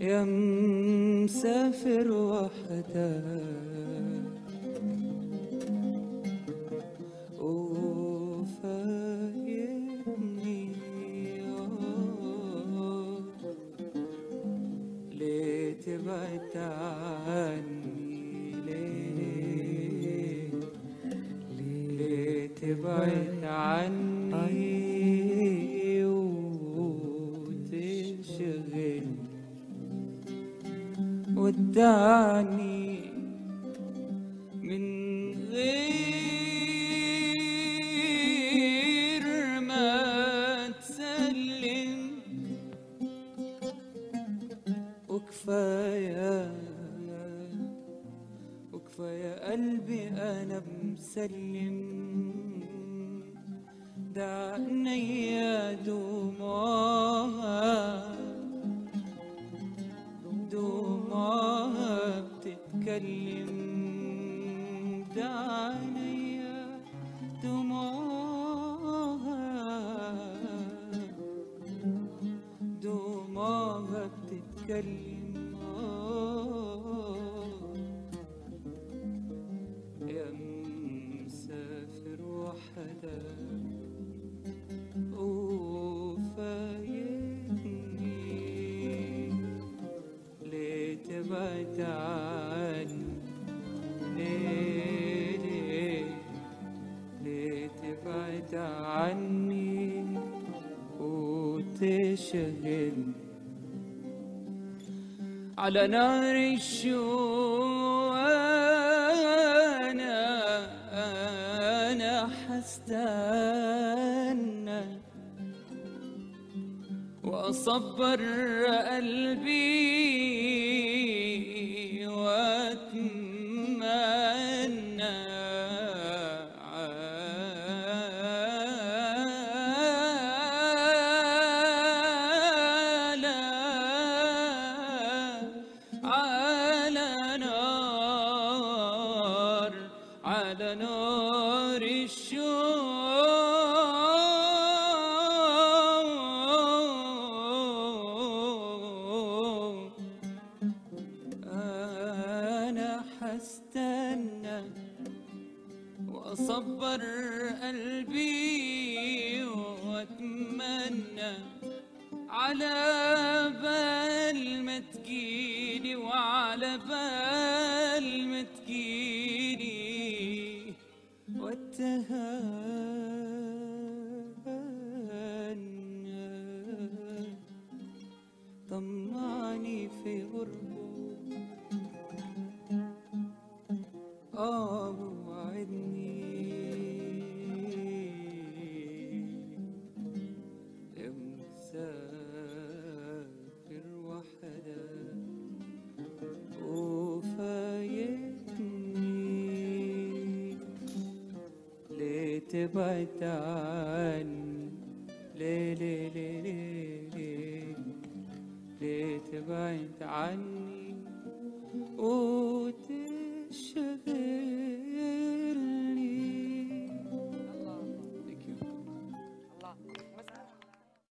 يا مسافر وحدك وفايتني آه. ليه تبعد عني ليه ليه تبعد عني وتشغل ودعني من غير ما تسلم وكفاية وكفاية قلبي أنا مسلم ده عينيا دموعها دموعها بتتكلم ده عينيا دموعها دموعها بتتكلم آه. يا مسافر وحدك وفايتني ليه تبعد عني ليه ليه ليه تبعد عني وتشغل على نار الشوق أنا أنا حستنى وأصبر قلبي وأتمنى على على نار على نار الشوق أنا حستنى وأصبر قلبي وأتمنى على بال ما تجيني وعلى بال ما تجيني واتهنى طمعني في غربه آه وعدني يا مسافر وحدك وفايتني ليه تبعد عني ليه ليه ليه ليه ليه ليه تبعد عني وتشغل